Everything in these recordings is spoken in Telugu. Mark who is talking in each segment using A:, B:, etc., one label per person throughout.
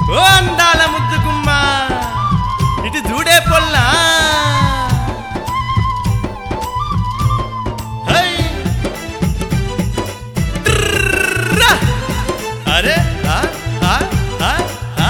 A: ఓ అందాల ముద్దుగుమ్మ ఇటు చూడే పొల్లా హై! ట్రర్రా! అరే ఆ, ఆ, ఆ, ఆ.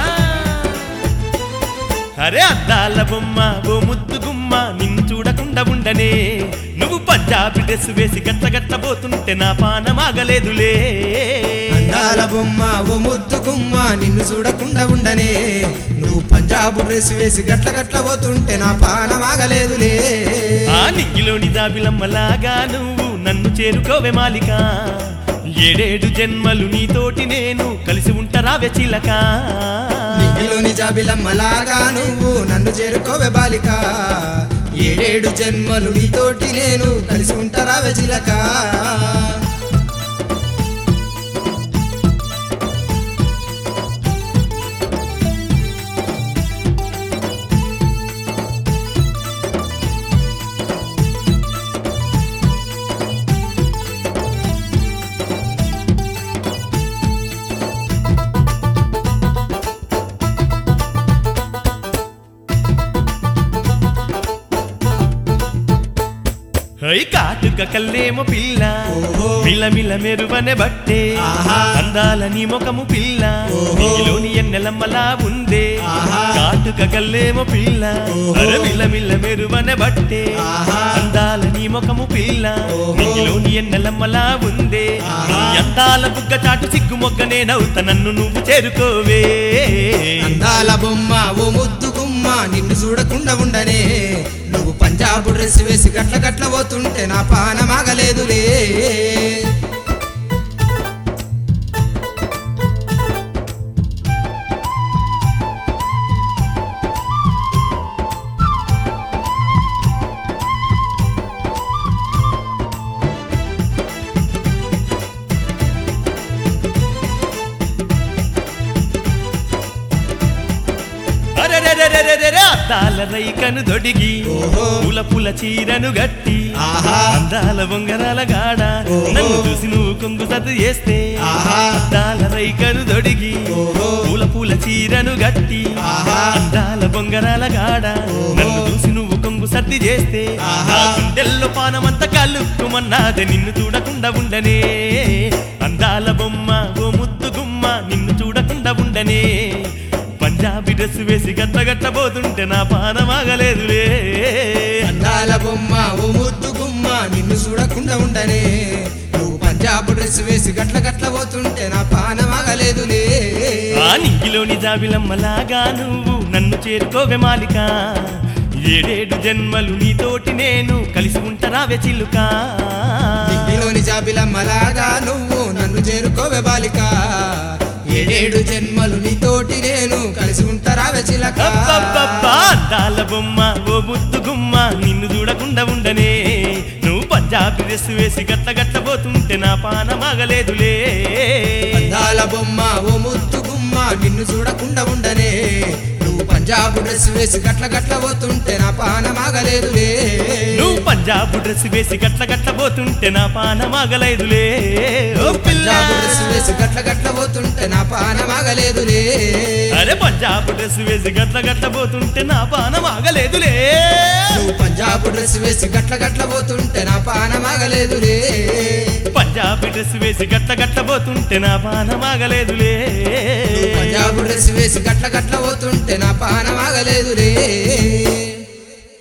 A: అరే అద్దాల బొమ్మ ఓ ముద్దు గుమ్మ నిన్ను చూడకుండా ఉండనే నువ్వు పంజాబీ డ్రెస్ వేసి గట్ల గట్ల పోతుంటే నా పానమాగలేదులే
B: అందాల బొమ్మ ఓ ముద్దు గుమ్మ నిన్ను చూడకుండా ఉండనే నువ్వు పంజాబ్ డ్రెస్ వేసి గట్ల గట్ల పోతుంటే నా పానమాగలేదులే
A: ఆ నింగిలోని దాబిలమ్మలాగా నువ్వు నన్ను చేరుకోవే మాలిక ఏడేడు జన్మలు నీతోటి నేను కలిసి ఉంటారావే చిలక
B: నింగిలోని జాబిలమ్మలాగా నువ్వు నన్ను చేరుకోవే బాలిక ఏడేడు జన్మలు నీతోటి నేను కలిసి ఉంటారా వెజిలక
A: హై కాటుక కల్లేమో పిల్ల
B: ఓహో.
A: మిలమిల మెరువనే బట్టే
B: ఆహా.
A: అందాల నీ ముఖము పిల్ల
B: ఓహో.
A: నీలోని ఎన్నెలమ్మలా ఉందే
B: ఆహా.
A: కాటుక కల్లేమో పిల్ల
B: ఓహో.
A: అరే మిలమిల మెరువనే బట్టే
B: ఆహా.
A: అందాల నీ ముఖము పిల్ల
B: ఓహో.
A: నీలోని ఎన్నెలమ్మలా ఉందే
B: ఆహా.
A: నీ అందాల బుగ్గ చాటు సిగ్గు మొగ్గనే నవ్వుత నన్ను నువ్వు చేరుకోవే
B: అందాల బొమ్మ ఓ ముద్దు గుమ్మ నిన్ను చూడకుండా ఉండనే నువ్వు పంజాబ్ డ్రెస్ వేసి గట్ల గట్ల పోతుంటే నా పానమాగలేదులే
A: అరెరెరెరెరెరె అద్దాల రైకను దొడిగి
B: ఓహో.
A: పుల పుల చీరను గట్టి
B: ఆహా.
A: అందాల బొంగరాల గాడ
B: ఓహో.
A: నన్ను చూసి నువ్వు కొంగు సత్తు చేస్తే
B: ఆహా.
A: అద్దాల రైకను దొడిగి
B: ఓహో.
A: పూల పూల చీరను గట్టి
B: ఆహా.
A: అందాల బొంగరాల గాడ నన్ను చూసి నువ్వు కొంగు సర్ది చేస్తే
B: ఆహా.
A: నా గుండెల్లో పానమంత కలుక్కుమన్నాదే నిన్ను చూడకుండా ఉండనే అందాల బొమ్మ ఓ ముద్దు గుమ్మ నిన్ను చూడకుండా ఉండనే పంజాబీ డ్రెస్ వేసి గట్ల గట్ల పోతుంటే నా పానమాగలేదులే
B: అందాల బొమ్మ ఓ ముద్దు గుమ్మ నిన్ను చూడకుండా ఉండనే నువ్వు పంజాబ్ డ్రెస్ వేసి గట్ల గట్ల పోతుంటే నా పానమాగలేదులే
A: ఆ నింగిలోని జాబిలమ్మలాగా నువ్వు నన్ను చేరుకోవే మాలిక ఏడేడు జన్మలు నీతోటి నేను కలిసి ఉంటారావే చిలుక
B: దిగ్గిలోని జాబిలమ్మలాగా నువ్వు నన్ను చేరుకోవే బాలిక ఏడేడు జన్మలు నీతోటి నేను కలిసి ఉంటారా వెచిలక
A: అబ్బబ్బబ్బా, అందాల బొమ్మ ఓ ముద్దు గుమ్మ నిన్ను చూడకుండా ఉండనే నువ్వు పంజాబీ డ్రెస్ వేసి గట్ల గట్ల పోతుంటే నా పానమాగలేదులే
B: అందాల బొమ్మ ఓ ముద్దు గుమ్మ నిన్ను చూడకుండా ఉండనే నువ్వు పంజాబ్ డ్రెస్ వేసి గట్ల గట్ల పోతుంటే నా పానమాగలేదులే
A: నువ్వు పంజాబ్ డ్రెస్ వేసి గట్ల గట్ల పోతుంటే నా పానమాగలేదులే ఓ పిల్ల
B: పంజాబ్ డ్రెస్ వేసి గట్ల గట్ల పోతుంటే నా పానమాగలేదులే
A: అరే పంజాబ్ డ్రెస్ వేసి గట్ల గట్ల పోతుంటే నా పానమాగలేదులే
B: నువ్వు పంజాబ్ డ్రెస్ వేసి గట్ల గట్ల పోతుంటే నా పానమాగలేదులే
A: పంజాబ్ డ్రెస్ వేసి గట్ల గట్ల పోతుంటే నా పానమాగలేదులే
B: నువ్వు పంజాబ్ డ్రెస్ వేసి గట్ల గట్ల పోతుంటే నా పానమాగలేదులే